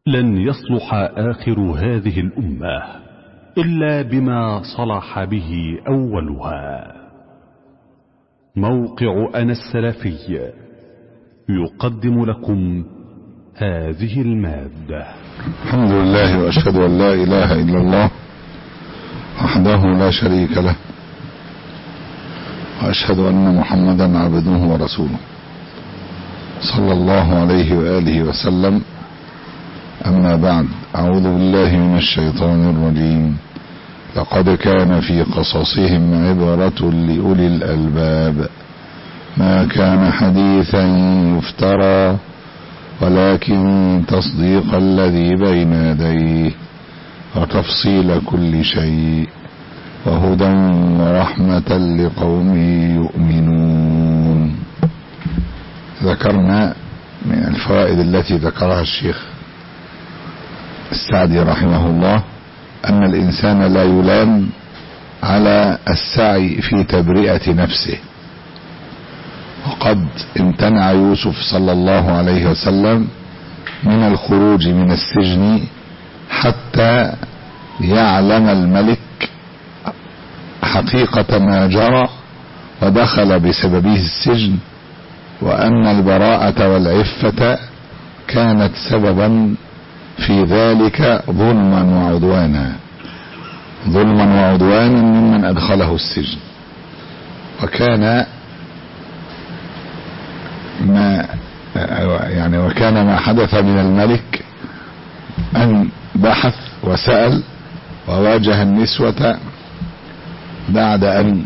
لن يصلح آخر هذه الأمة إلا بما صلح به أولها موقع أنا السلفي يقدم لكم هذه المادة الحمد لله وأشهد أن لا إله إلا الله وحده لا شريك له وأشهد أن محمدا عبده ورسوله صلى الله عليه وآله وسلم أما بعد أعوذ بالله من الشيطان الرجيم لقد كان في قصصهم عبرة لأولي الألباب ما كان حديثا يفترى ولكن تصديق الذي بين يديه وتفصيل كل شيء وهدى ورحمة لقوم يؤمنون ذكرنا من الفوائد التي ذكرها الشيخ السعدي رحمه الله أن الإنسان لا يلام على السعي في تبرئة نفسه وقد امتنع يوسف صلى الله عليه وسلم من الخروج من السجن حتى يعلم الملك حقيقة ما جرى ودخل بسببه السجن وأن البراءة والعفة كانت سببا في ذلك ظلما وعدوانا ظلما وعدوانا ممن أدخله السجن وكان ما يعني وكان ما حدث من الملك أن بحث وسأل وواجه النسوة بعد أن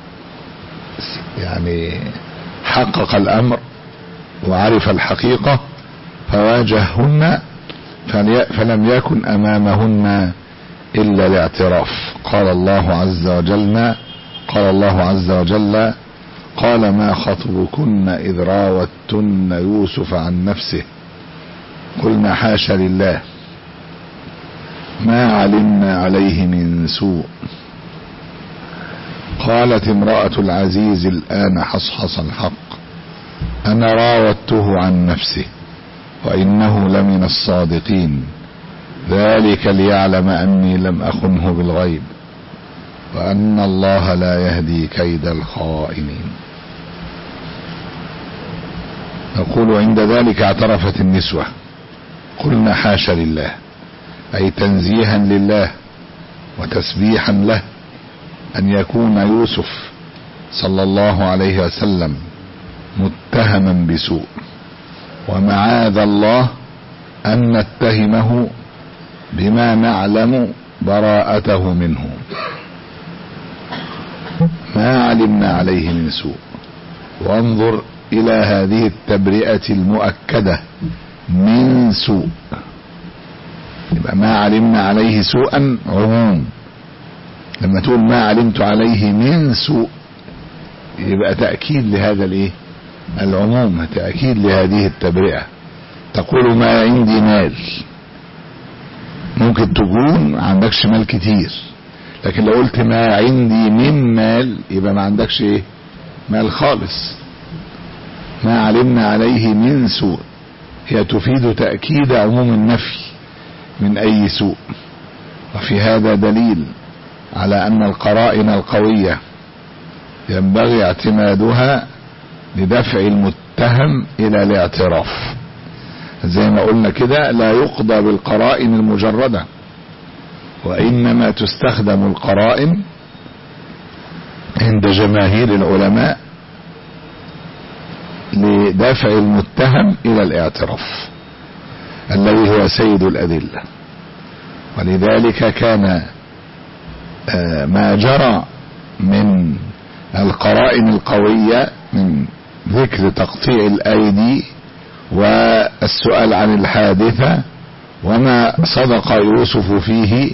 يعني حقق الأمر وعرف الحقيقة فواجههن فلم يكن أمامهن إلا الاعتراف قال الله عز وجل قال الله عز وجل قال ما خطبكن إذ راوتن يوسف عن نفسه قلنا حاش لله ما علمنا عليه من سوء قالت امرأة العزيز الآن حصحص الحق أنا راودته عن نفسه وإنه لمن الصادقين ذلك ليعلم أني لم أخنه بالغيب وأن الله لا يهدي كيد الخائنين نقول عند ذلك اعترفت النسوة قلنا حاش لله أي تنزيها لله وتسبيحا له أن يكون يوسف صلى الله عليه وسلم متهما بسوء ومعاذ الله أن نتهمه بما نعلم براءته منه ما علمنا عليه من سوء وانظر إلى هذه التبرئة المؤكدة من سوء يبقى ما علمنا عليه سوءا عموم لما تقول ما علمت عليه من سوء يبقى تأكيد لهذا الايه العموم تأكيد لهذه التبرئة تقول ما عندي مال ممكن تكون عندكش مال كتير لكن لو قلت ما عندي من مال يبقى ما عندكش ايه مال خالص ما علمنا عليه من سوء هي تفيد تأكيد عموم النفي من أي سوء وفي هذا دليل على أن القرائن القوية ينبغي اعتمادها لدفع المتهم إلى الاعتراف زي ما قلنا كده لا يقضى بالقرائن المجردة وإنما تستخدم القرائن عند جماهير العلماء لدفع المتهم إلى الاعتراف الذي هو سيد الأدلة ولذلك كان ما جرى من القرائن القوية من ذكر تقطيع الأيدي والسؤال عن الحادثة وما صدق يوسف فيه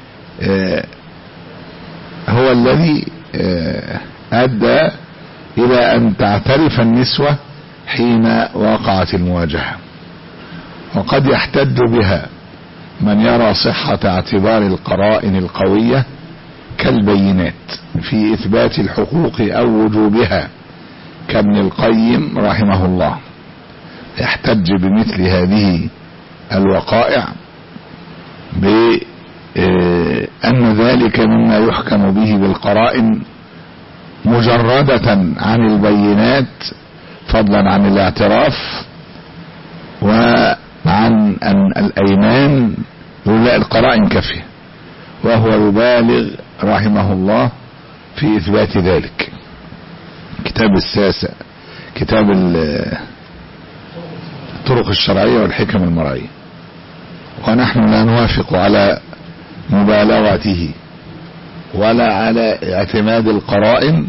هو الذي أدى إلى أن تعترف النسوة حين وقعت المواجهة وقد يحتج بها من يرى صحة اعتبار القرائن القوية كالبينات في إثبات الحقوق أو وجوبها كابن القيم رحمه الله يحتج بمثل هذه الوقائع بأن ذلك مما يحكم به بالقرائن مجردة عن البينات فضلا عن الاعتراف وعن أن الأيمان يقول لا القرائن كافية وهو يبالغ رحمه الله في إثبات ذلك كتاب الساسة كتاب الطرق الشرعية والحكم المرعية ونحن لا نوافق على مبالغته ولا على اعتماد القرائن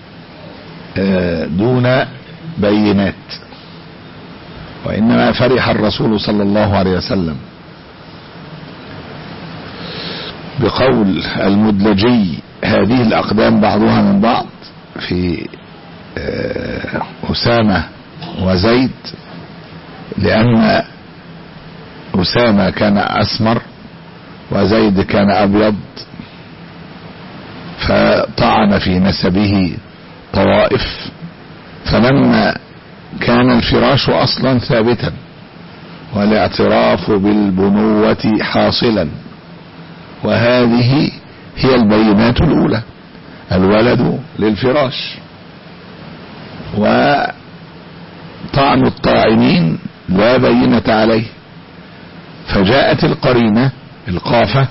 دون بينات وإنما فرح الرسول صلى الله عليه وسلم بقول المدلجي هذه الأقدام بعضها من بعض في أسامة وزيد لأن أسامة كان أسمر وزيد كان أبيض فطعن في نسبه طوائف فلما كان الفراش أصلا ثابتا والاعتراف بالبنوة حاصلا وهذه هي البينات الأولى الولد للفراش وطعن الطاعنين لا بينة عليه فجاءت القرينة القافة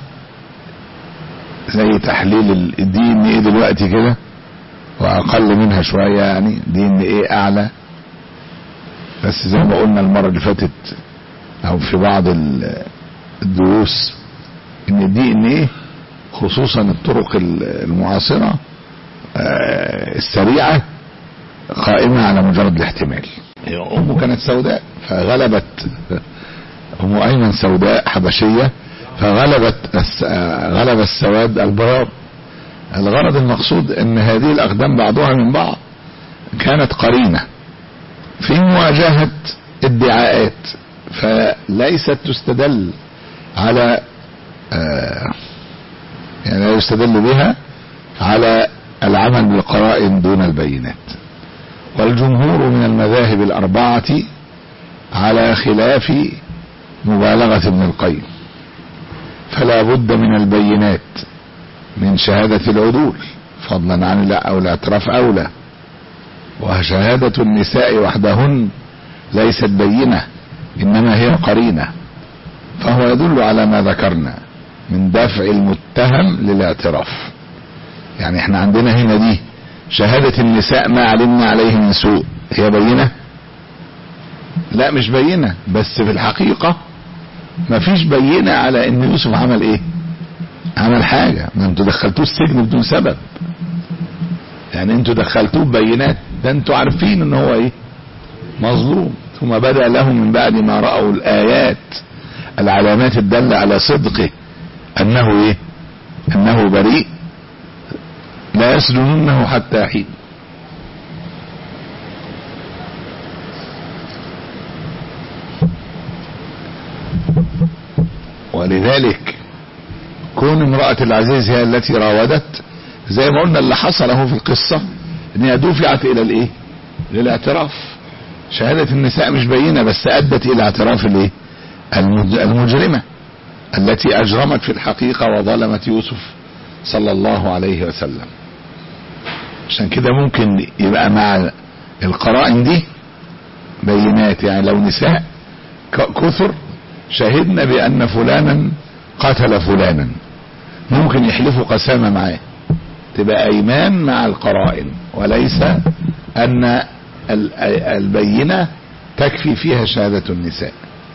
زي تحليل الدي ان ايه دلوقتي كده واقل منها شوية يعني دي ان ايه اعلى بس زي ما قلنا المرة اللي فاتت او في بعض الدروس ان الدي ان ايه خصوصا الطرق المعاصرة السريعة قائمة على مجرد الاحتمال امه كانت سوداء فغلبت ام ايمن سوداء حبشية فغلبت غلب السواد البياض الغرض المقصود ان هذه الاقدام بعضها من بعض كانت قرينة في مواجهة ادعاءات فليست تستدل على آه يعني لا يستدل بها على العمل بالقرائن دون البينات والجمهور من المذاهب الأربعة على خلاف مبالغة ابن القيم فلا بد من البينات من شهادة العدول فضلا عن أو الاعتراف أولى وشهادة النساء وحدهن ليست بينة إنما هي قرينة فهو يدل على ما ذكرنا من دفع المتهم للاعتراف يعني احنا عندنا هنا دي شهادة النساء ما علمنا عليه من سوء هي بينة لا مش بينة بس في الحقيقة ما فيش بينة على ان يوسف عمل ايه عمل حاجة ما انتوا دخلتوه السجن بدون سبب يعني انتوا دخلتوه ببينات ده انتوا عارفين ان هو ايه مظلوم ثم بدأ لهم من بعد ما رأوا الآيات العلامات الدالة على صدقه انه ايه انه بريء لا يسجننه حتى حين ولذلك كون امرأة العزيز هي التي راودت زي ما قلنا اللي حصل اهو في القصة ان هي دفعت الى الايه للاعتراف شهادة النساء مش بينة بس ادت الى اعتراف الايه المجرمة التي اجرمت في الحقيقة وظلمت يوسف صلى الله عليه وسلم عشان كده ممكن يبقى مع القرائن دي بينات يعني لو نساء كثر شهدنا بان فلانا قتل فلانا ممكن يحلفوا قسامة معاه تبقى ايمان مع القرائن وليس ان البينة تكفي فيها شهادة النساء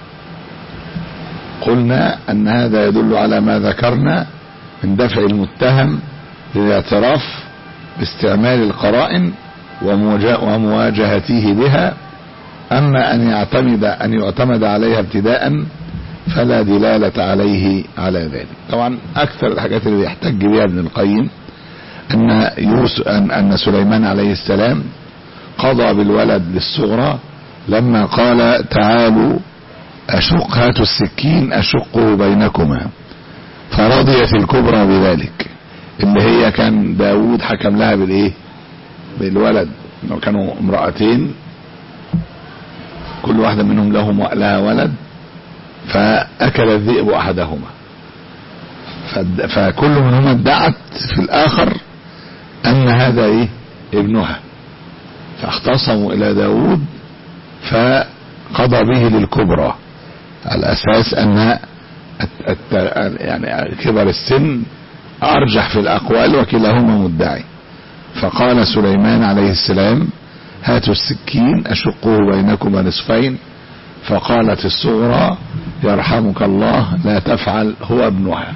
قلنا ان هذا يدل على ما ذكرنا من دفع المتهم للاعتراف باستعمال القرائن ومواجهته بها اما ان يعتمد ان يعتمد عليها ابتداء فلا دلالة عليه على ذلك طبعا اكثر الحاجات اللي يحتج بها ابن القيم ان يوسف ان, أن سليمان عليه السلام قضى بالولد للصغرى لما قال تعالوا اشق هاتوا السكين اشقه بينكما فرضيت الكبرى بذلك اللي هي كان داود حكم لها بالايه بالولد كانوا امرأتين كل واحدة منهم لهم لها ولد فأكل الذئب أحدهما فد- فكل منهما ادعت في الآخر أن هذا إيه ابنها فاختصموا إلى داود فقضى به للكبرى على أساس أن الت- الت- يعني كبر السن أرجح في الأقوال وكلاهما مدعي فقال سليمان عليه السلام هاتوا السكين أشقه بينكما نصفين فقالت الصغرى يرحمك الله لا تفعل هو ابنها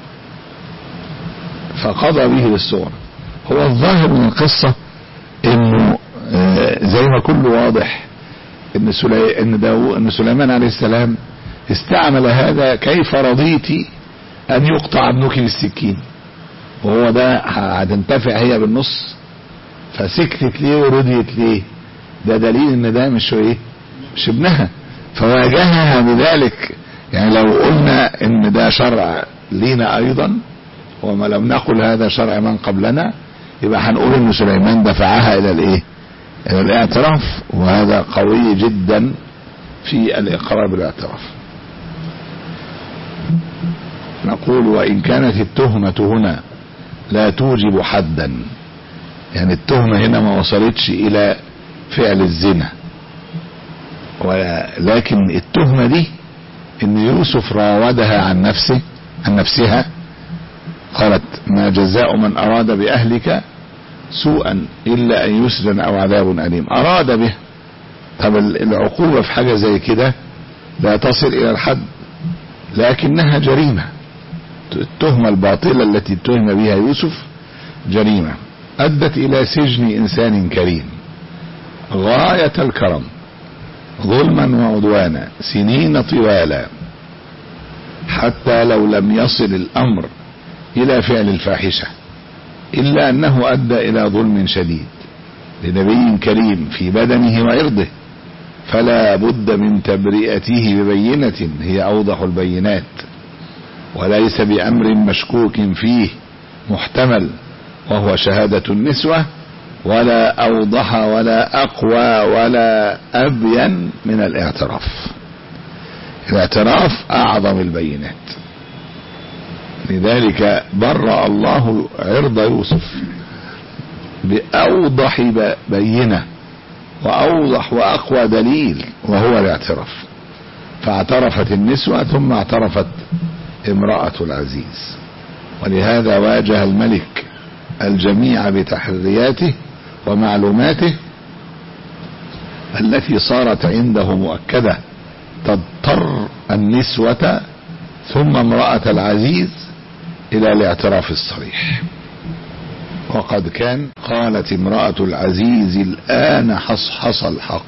فقضى به للصغرى هو الظاهر من القصة انه آه، زي ما كله واضح ان سلي... ان, داو... ان سليمان عليه السلام استعمل هذا كيف رضيت ان يقطع ابنك بالسكين وهو ده هتنتفع هي بالنص فسكتت ليه ورضيت ليه ده دليل ان ده مش ايه مش ابنها فواجهها بذلك يعني لو قلنا ان ده شرع لينا ايضا وما لم نقل هذا شرع من قبلنا يبقى هنقول ان سليمان دفعها الى الايه الى الاعتراف وهذا قوي جدا في الاقرار بالاعتراف نقول وان كانت التهمة هنا لا توجب حدا يعني التهمة هنا ما وصلتش الى فعل الزنا ولكن التهمة دي ان يوسف راودها عن نفسه عن نفسها قالت ما جزاء من اراد باهلك سوءا الا ان يسجن او عذاب اليم اراد به طب العقوبة في حاجة زي كده لا تصل الى الحد لكنها جريمة التهمة الباطلة التي اتهم بها يوسف جريمة ادت الى سجن انسان كريم غاية الكرم ظلما وعدوانا سنين طوالا حتى لو لم يصل الامر الى فعل الفاحشة الا انه ادى الى ظلم شديد لنبي كريم في بدنه وعرضه فلا بد من تبرئته ببينة هي اوضح البينات وليس بامر مشكوك فيه محتمل وهو شهادة النسوة ولا اوضح ولا اقوى ولا ابين من الاعتراف الاعتراف اعظم البينات لذلك برأ الله عرض يوسف باوضح بينة واوضح واقوى دليل وهو الاعتراف فاعترفت النسوة ثم اعترفت امرأة العزيز ولهذا واجه الملك الجميع بتحرياته ومعلوماته التي صارت عنده مؤكدة تضطر النسوة ثم امرأة العزيز الى الاعتراف الصريح وقد كان قالت امرأة العزيز الآن حصحص الحق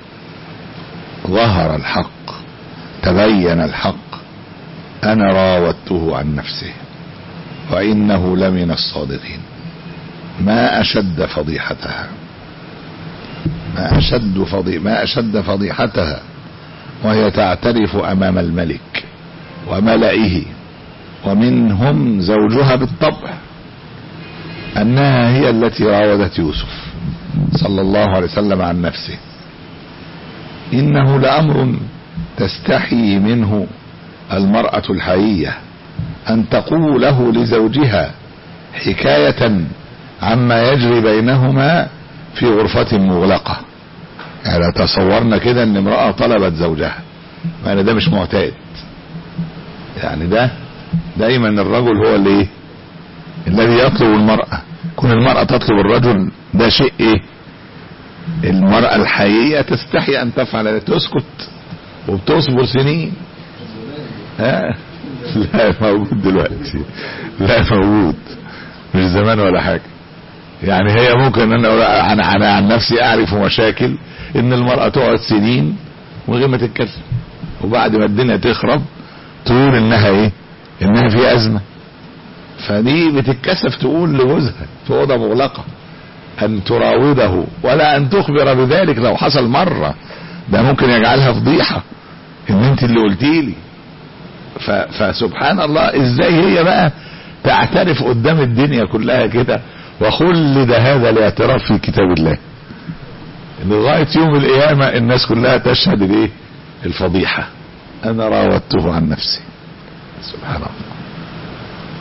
ظهر الحق تبين الحق أنا راودته عن نفسه وإنه لمن الصادقين ما أشد فضيحتها ما أشد فضي ما أشد فضيحتها وهي تعترف أمام الملك وملئه ومنهم زوجها بالطبع أنها هي التي راودت يوسف صلى الله عليه وسلم عن نفسه إنه لأمر تستحي منه المرأة الحيية أن تقول له لزوجها حكاية عما يجري بينهما في غرفة مغلقة يعني تصورنا كده ان امرأة طلبت زوجها يعني ده مش معتاد يعني ده دايما الرجل هو اللي ايه الذي يطلب المرأة كون المرأة تطلب الرجل ده شيء ايه المرأة الحقيقية تستحي ان تفعل تسكت وبتصبر سنين ها لا موجود دلوقتي لا موجود مش زمان ولا حاجة يعني هي ممكن انا انا انا عن نفسي اعرف مشاكل ان المرأة تقعد سنين من غير ما تتكلم وبعد ما الدنيا تخرب تقول انها ايه انها في ازمة فدي بتتكسف تقول لجوزها في اوضه مغلقة ان تراوده ولا ان تخبر بذلك لو حصل مرة ده ممكن يجعلها فضيحة ان انت اللي قلتي لي فسبحان الله ازاي هي بقى تعترف قدام الدنيا كلها كده وخلد هذا الاعتراف في كتاب الله لغاية يوم القيامة الناس كلها تشهد الايه الفضيحة انا راودته عن نفسي سبحان الله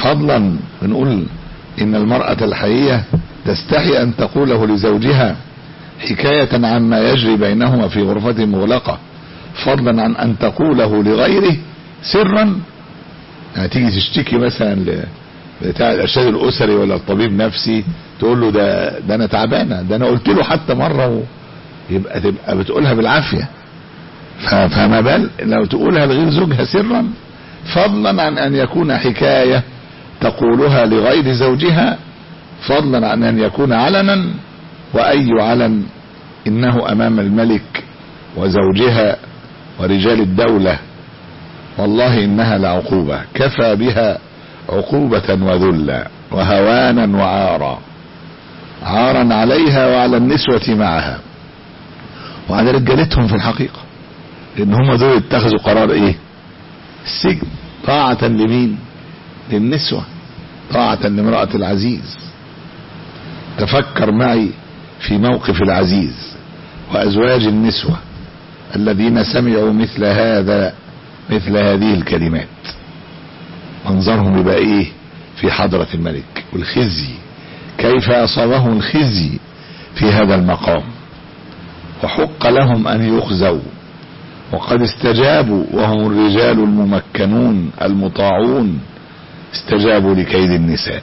فضلا بنقول ان المرأة الحقيقية تستحي ان تقوله لزوجها حكاية عما يجري بينهما في غرفة مغلقة فضلا عن ان تقوله لغيره سرا يعني تيجي تشتكي مثلا ل- بتاع الارشاد الاسري ولا الطبيب نفسي تقول له ده ده انا تعبانه ده انا قلت له حتى مره و... يبقى تبقى بتقولها بالعافيه ف- فما بال لو تقولها لغير زوجها سرا فضلا عن ان يكون حكايه تقولها لغير زوجها فضلا عن ان يكون علنا واي علن انه امام الملك وزوجها ورجال الدوله والله انها لعقوبه كفى بها عقوبه وذلا وهوانا وعارا عارا عليها وعلى النسوه معها وعلى رجالتهم في الحقيقه لان هم دول اتخذوا قرار ايه السجن طاعه لمين للنسوه طاعه لامراه العزيز تفكر معي في موقف العزيز وازواج النسوه الذين سمعوا مثل هذا مثل هذه الكلمات منظرهم يبقى ايه في حضرة الملك والخزي كيف اصابهم الخزي في هذا المقام وحق لهم ان يخزوا وقد استجابوا وهم الرجال الممكنون المطاعون استجابوا لكيد النساء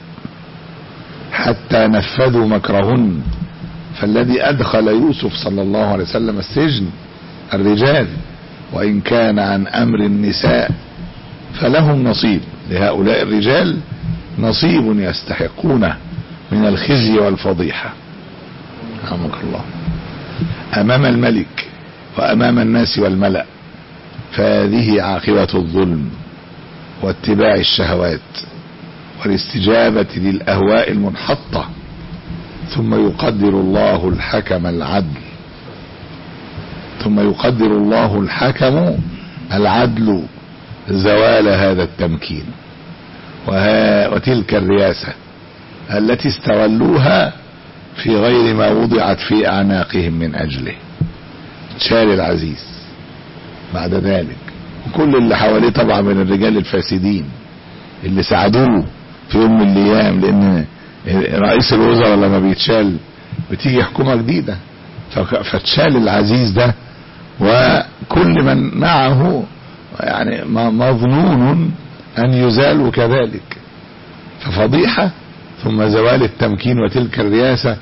حتى نفذوا مكرهن فالذي ادخل يوسف صلى الله عليه وسلم السجن الرجال وان كان عن امر النساء فلهم نصيب لهؤلاء الرجال نصيب يستحقونه من الخزي والفضيحه رحمك الله امام الملك وامام الناس والملا فهذه عاقبه الظلم واتباع الشهوات والاستجابه للاهواء المنحطه ثم يقدر الله الحكم العدل ثم يقدر الله الحكم العدل زوال هذا التمكين وها وتلك الرياسة التي استغلوها في غير ما وضعت في أعناقهم من أجله شال العزيز بعد ذلك كل اللي حواليه طبعا من الرجال الفاسدين اللي ساعدوه في يوم من الايام لان رئيس الوزراء لما بيتشال بتيجي حكومه جديده فك- فاتشال العزيز ده وكل من معه يعني م- مظنون ان يزالوا كذلك ففضيحه ثم زوال التمكين وتلك الرياسه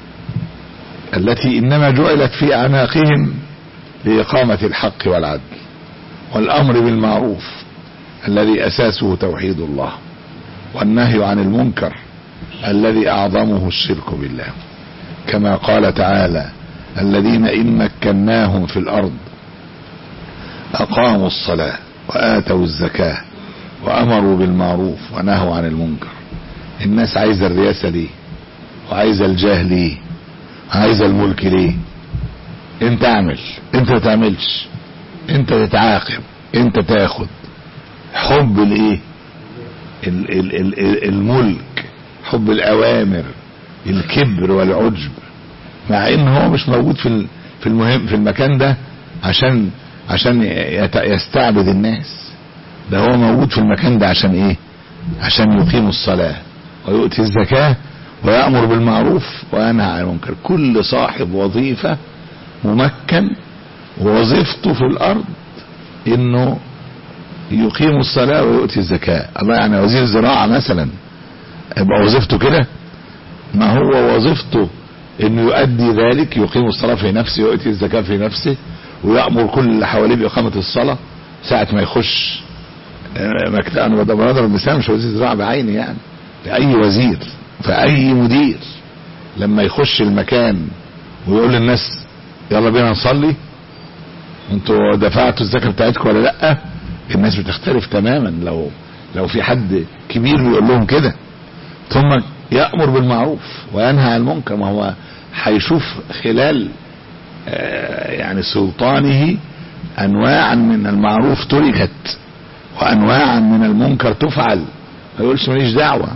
التي انما جعلت في اعناقهم لاقامه الحق والعدل والامر بالمعروف الذي اساسه توحيد الله والنهي عن المنكر الذي اعظمه الشرك بالله كما قال تعالى الذين ان مكناهم في الارض اقاموا الصلاه واتوا الزكاه وامروا بالمعروف ونهوا عن المنكر الناس عايزه الرياسه ليه وعايزه الجاه ليه عايزه الملك ليه انت اعمل انت ما تعملش انت تتعاقب انت تاخد حب الايه ال- ال- ال- ال- الملك حب الاوامر الكبر والعجب مع ان هو مش موجود في ال- في المهم في المكان ده عشان عشان يت- يستعبد الناس ده هو موجود في المكان ده عشان ايه عشان يقيم الصلاة ويؤتي الزكاة ويأمر بالمعروف وينهى عن المنكر كل صاحب وظيفة ممكن ووظيفته في الارض انه يقيم الصلاة ويؤتي الزكاة الله يعني وزير الزراعة مثلا يبقى وظيفته كده ما هو وظيفته انه يؤدي ذلك يقيم الصلاة في نفسه ويؤتي الزكاة في نفسه ويأمر كل اللي حواليه بإقامة الصلاة ساعة ما يخش آه، مكتب انا بضرب بضرب مثال مش وزير الزراعة بعيني يعني لأي وزير فأي مدير لما يخش المكان ويقول للناس يلا بينا نصلي انتوا دفعتوا الزكاة بتاعتكم ولا لا الناس بتختلف تماما لو لو في حد كبير بيقول لهم كده ثم يأمر بالمعروف وينهى عن المنكر ما هو هيشوف خلال آه، يعني سلطانه انواعا من المعروف تركت وانواعا من المنكر تفعل ما يقولش ماليش دعوه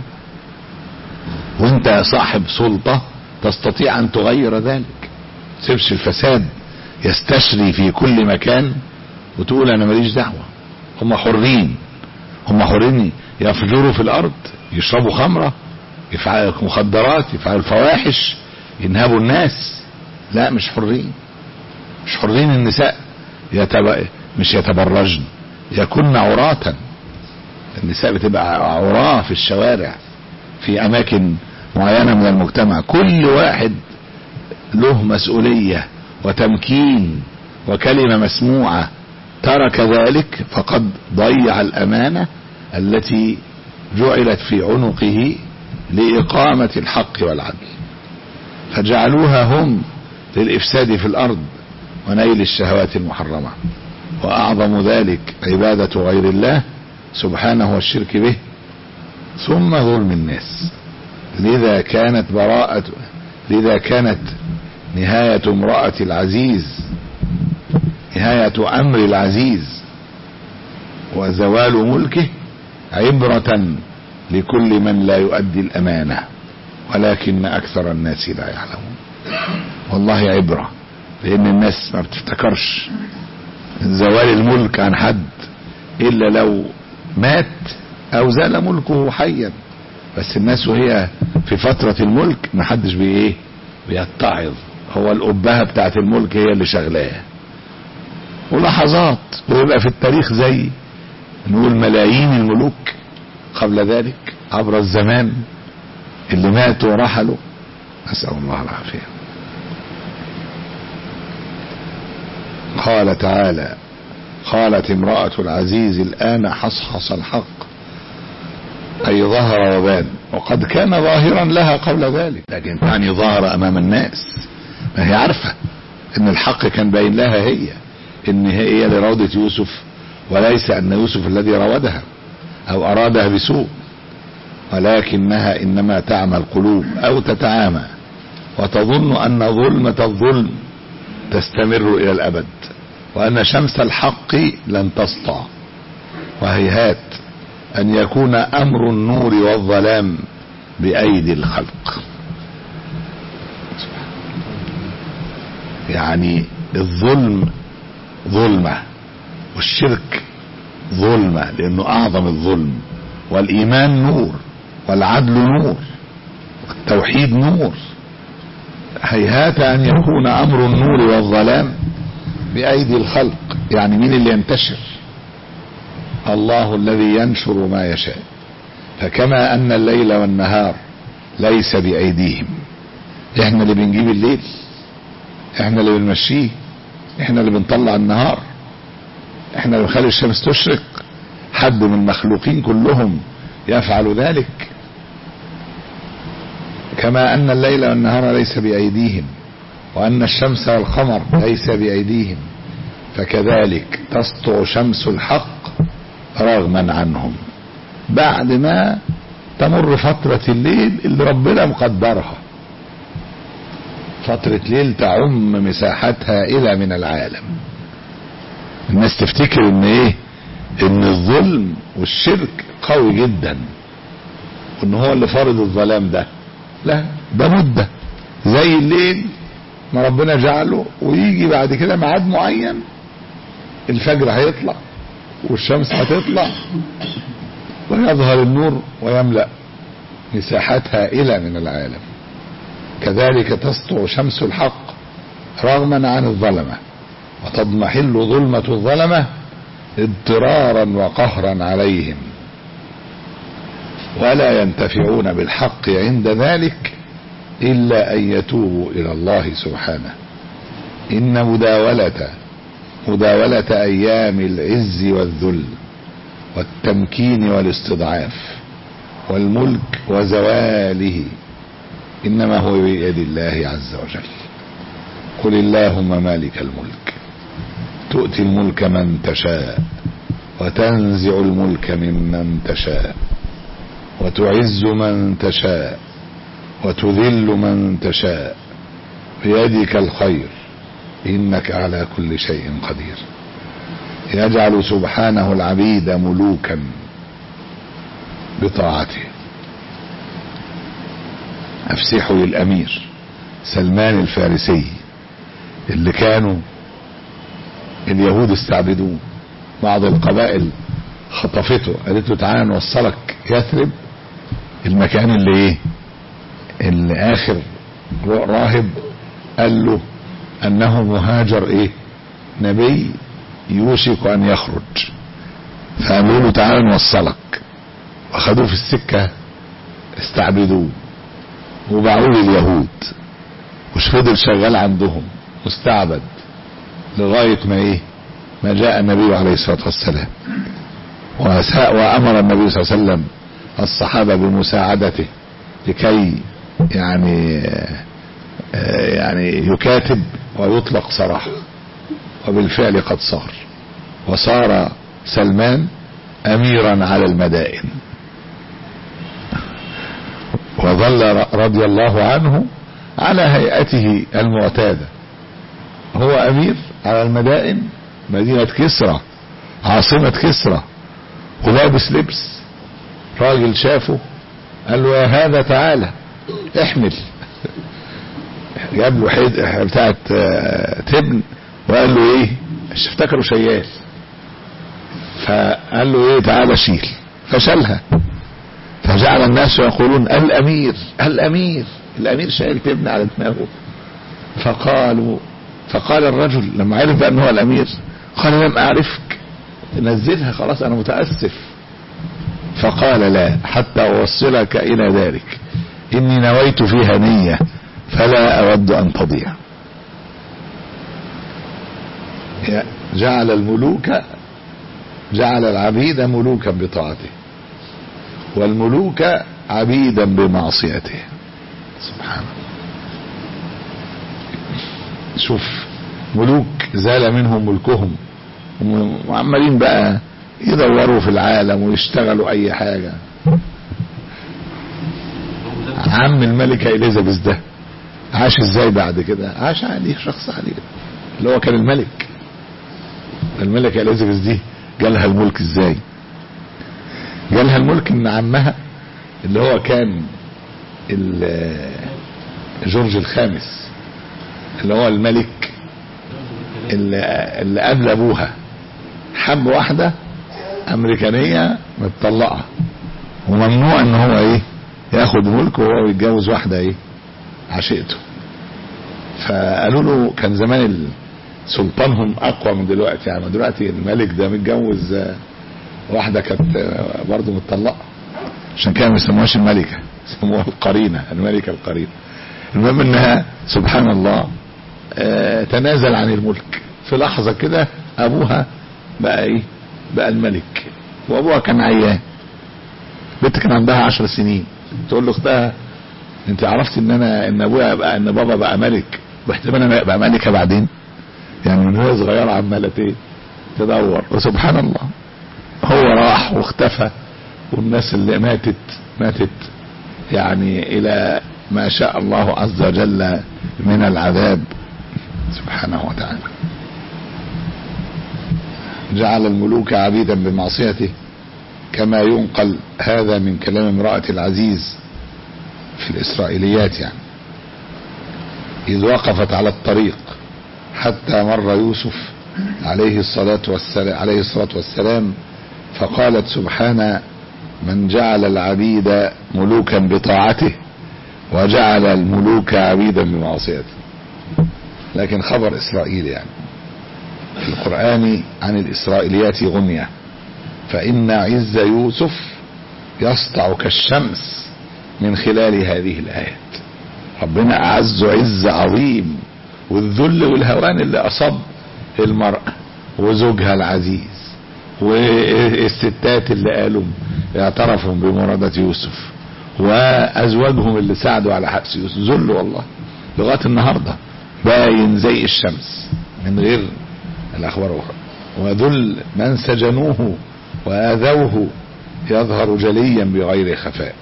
وانت صاحب سلطه تستطيع ان تغير ذلك تسيبش الفساد يستشري في كل مكان وتقول انا ماليش دعوه هم حرين هم حرين يفجروا في الارض يشربوا خمرة يفعلوا مخدرات يفعلوا الفواحش ينهبوا الناس لا مش حرين مش حرين النساء يتب... مش يتبرجن يكن عراة النساء بتبقى عراة في الشوارع في اماكن معينة من المجتمع كل واحد له مسؤولية وتمكين وكلمة مسموعة ترك ذلك فقد ضيع الامانة التي جعلت في عنقه لإقامة الحق والعدل فجعلوها هم للإفساد في الأرض ونيل الشهوات المحرمة وأعظم ذلك عبادة غير الله سبحانه والشرك به ثم ظلم الناس لذا كانت براءة لذا كانت نهاية امرأة العزيز نهاية أمر العزيز وزوال ملكه عبرة لكل من لا يؤدي الأمانة ولكن أكثر الناس لا يعلمون والله عبرة لأن الناس ما بتفتكرش زوال الملك عن حد إلا لو مات أو زال ملكه حيا بس الناس وهي في فترة الملك ما حدش بي ايه بيتعظ هو الأبهة بتاعت الملك هي اللي شغلاه ولحظات ويبقى في التاريخ زي نقول ملايين الملوك قبل ذلك عبر الزمان اللي ماتوا ورحلوا نسأل الله العافية قال تعالى قالت امرأة العزيز الآن حصحص الحق أي ظهر وبان وقد كان ظاهرا لها قبل ذلك لكن تعني ظهر أمام الناس ما هي عارفة ان الحق كان باين لها هي ان هي اللي راودت يوسف وليس ان يوسف الذي راودها او ارادها بسوء ولكنها انما تعمى القلوب او تتعامى وتظن ان ظلمة الظلم تستمر الى الابد وان شمس الحق لن تسطع وهيهات ان يكون امر النور والظلام بايدي الخلق يعني الظلم ظلمة والشرك ظلمة لانه اعظم الظلم والايمان نور والعدل نور والتوحيد نور هيهات ان يكون امر النور والظلام بايدي الخلق يعني مين اللي ينتشر الله الذي ينشر ما يشاء فكما ان الليل والنهار ليس بايديهم احنا اللي بنجيب الليل احنا اللي بنمشيه احنا اللي بنطلع النهار احنا اللي بنخلي الشمس تشرق حد من المخلوقين كلهم يفعل ذلك كما ان الليل والنهار ليس بايديهم وان الشمس والقمر ليس بايديهم فكذلك تسطع شمس الحق رغما عنهم بعد ما تمر فترة الليل اللي ربنا مقدرها فترة ليل تعم مساحات هائلة من العالم الناس تفتكر ان ايه ان الظلم والشرك قوي جدا وان هو اللي فرض الظلام ده لا ده مدة زي الليل ما ربنا جعله ويجي بعد كده ميعاد معين الفجر هيطلع والشمس هتطلع ويظهر النور ويملأ مساحات هائلة من العالم كذلك تسطع شمس الحق رغما عن الظلمة وتضمحل ظلمة الظلمة اضطرارا وقهرا عليهم ولا ينتفعون بالحق عند ذلك إلا أن يتوبوا إلى الله سبحانه إن مداولة مداولة أيام العز والذل والتمكين والاستضعاف والملك وزواله إنما هو بيد الله عز وجل قل اللهم مالك الملك تؤتي الملك من تشاء وتنزع الملك ممن تشاء وتعز من تشاء وتذل من تشاء بيدك الخير إنك على كل شيء قدير يجعل سبحانه العبيد ملوكا بطاعته افسحوا للامير سلمان الفارسي اللي كانوا اليهود استعبدوه بعض القبائل خطفته قالت له تعالى نوصلك يثرب المكان اللي ايه اللي اخر راهب قال له انه مهاجر ايه نبي يوشك ان يخرج فقالوا له تعالى نوصلك واخدوه في السكة استعبدوه وباعوه لليهود وش فضل شغال عندهم مستعبد لغاية ما ايه ما جاء النبي عليه الصلاة والسلام وأمر النبي صلى الله عليه وسلم الصحابة بمساعدته لكي يعني يعني يكاتب ويطلق سراحه وبالفعل قد صار وصار سلمان اميرا على المدائن وظل رضي الله عنه على هيئته المعتادة هو امير على المدائن مدينة كسرى عاصمة كسرى ولابس لبس راجل شافه قال له يا هذا تعالى احمل جاب له حيد بتاعت تبن وقال له ايه افتكروا شيال فقال له ايه تعالى شيل فشالها فجعل الناس يقولون الامير الامير الامير شايل تبن على دماغه فقالوا فقال الرجل لما عرف بقى ان هو الامير قال لم اعرفك نزلها خلاص انا متاسف فقال لا حتى اوصلك الى ذلك اني نويت فيها نيه فلا اود ان تضيع جعل الملوك جعل العبيد ملوكا بطاعته والملوك عبيدا بمعصيته سبحان شوف ملوك زال منهم ملكهم وعمالين بقى يدوروا في العالم ويشتغلوا اي حاجة عم الملكة اليزابيث ده عاش ازاي بعد كده عاش عادي شخص عادي اللي هو كان الملك الملكة اليزابيث دي جالها الملك ازاي جالها الملك ان عمها اللي هو كان جورج الخامس اللي هو الملك اللي, اللي قبل ابوها حب واحدة امريكانية متطلقة وممنوع ان هو ايه ياخد ملك وهو يتجوز واحدة ايه عشيقته فقالوا له كان زمان سلطانهم اقوى من دلوقتي يعني دلوقتي الملك ده متجوز واحدة كانت برضه متطلقة عشان كده ما يسموهاش الملكة يسموها القرينة الملكة القرينة المهم انها سبحان الله اه تنازل عن الملك في لحظة كده ابوها بقى ايه بقى الملك وابوها كان عيان بنت كان عندها عشر سنين تقول له اختها انت عرفت ان انا ان ابويا بقى ان بابا بقى ملك واحتمال انا ابقى ملكة بعدين يعني من وهي صغيرة عمالة ايه تدور وسبحان الله هو راح واختفى والناس اللي ماتت ماتت يعني الى ما شاء الله عز وجل من العذاب سبحانه وتعالى جعل الملوك عبيدا بمعصيته كما ينقل هذا من كلام امرأة العزيز في الإسرائيليات يعني إذ وقفت على الطريق حتى مر يوسف عليه الصلاة والسلام عليه الصلاة والسلام فقالت سبحان من جعل العبيد ملوكا بطاعته وجعل الملوك عبيدا بمعصيته لكن خبر إسرائيل يعني في القرآن عن الإسرائيليات غنية فإن عز يوسف يسطع كالشمس من خلال هذه الآيات ربنا أعز عز عظيم والذل والهوان اللي أصاب المرأة وزوجها العزيز والستات اللي قالوا اعترفوا بمرادة يوسف وأزواجهم اللي ساعدوا على حبس يوسف ذل والله لغاية النهاردة باين زي الشمس من غير الأخبار الأخرى وذل من سجنوه وآذوه يظهر جليا بغير خفاء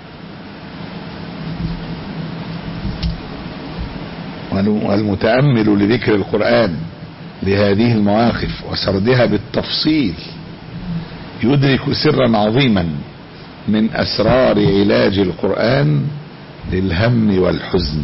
والمتأمل لذكر القرآن لهذه المواقف وسردها بالتفصيل يدرك سرا عظيما من أسرار علاج القرآن للهم والحزن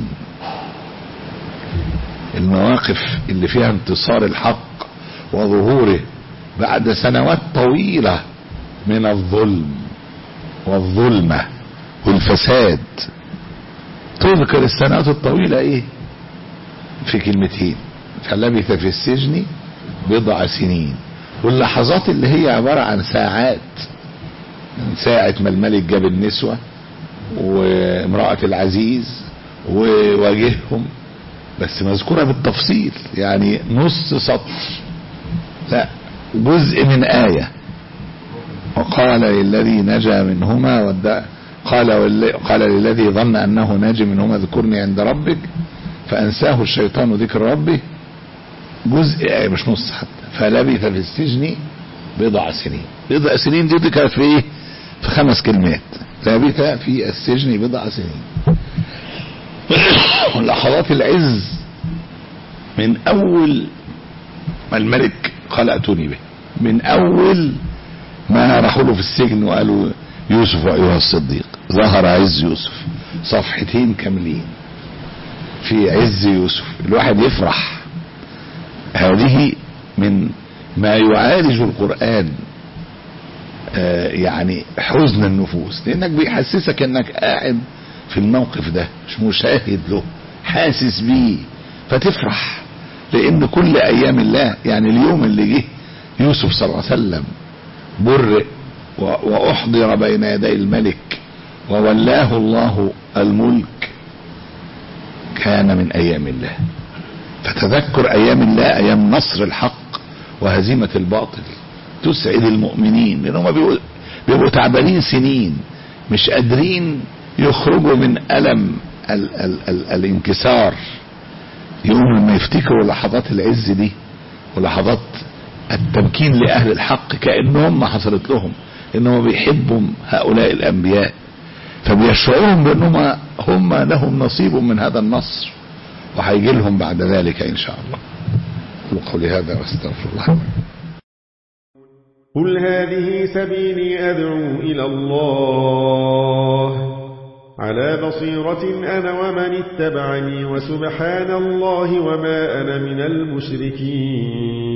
المواقف اللي فيها انتصار الحق وظهوره بعد سنوات طويلة من الظلم والظلمة والفساد تذكر السنوات الطويلة ايه في كلمتين فلبث في السجن بضع سنين واللحظات اللي هي عبارة عن ساعات من ساعة ما الملك جاب النسوة وامرأة العزيز وواجههم بس مذكورة بالتفصيل يعني نص سطر لا جزء من آية وقال للذي نجا منهما ودع قال والل- قال للذي ظن انه ناج منهما اذكرني عند ربك فانساه الشيطان ذكر ربه جزء آية مش نص حتى فلبث في السجن بضع سنين بضع سنين دي ذكرت في ايه في خمس كلمات لبث في السجن بضع سنين لحظات العز من اول ما الملك قال اتوني به من اول ما راحوا له في السجن وقالوا يوسف ايها الصديق ظهر عز يوسف صفحتين كاملين في عز يوسف الواحد يفرح هذه من ما يعالج القرآن آه يعني حزن النفوس لانك بيحسسك انك قاعد في الموقف ده مش مشاهد له حاسس بيه فتفرح لان كل ايام الله يعني اليوم اللي جه يوسف صلى الله عليه وسلم برئ و- واحضر بين يدي الملك وولاه الله الملك كان من ايام الله فتذكر ايام الله ايام نصر الحق وهزيمة الباطل تسعد المؤمنين لانهم بيبقوا, بيبقوا تعبانين سنين مش قادرين يخرجوا من الم ال ال ال الانكسار يوم لما يفتكروا لحظات العز دي ولحظات التمكين لأهل الحق كأنهم ما حصلت لهم إنهم بيحبوا هؤلاء الأنبياء فبيشعرهم بأنهم هم لهم نصيب من هذا النصر وهيجي لهم بعد ذلك إن شاء الله أقول قولي هذا واستغفر الله قل هذه سبيلي أدعو إلى الله على بصيرة أنا ومن اتبعني وسبحان الله وما أنا من المشركين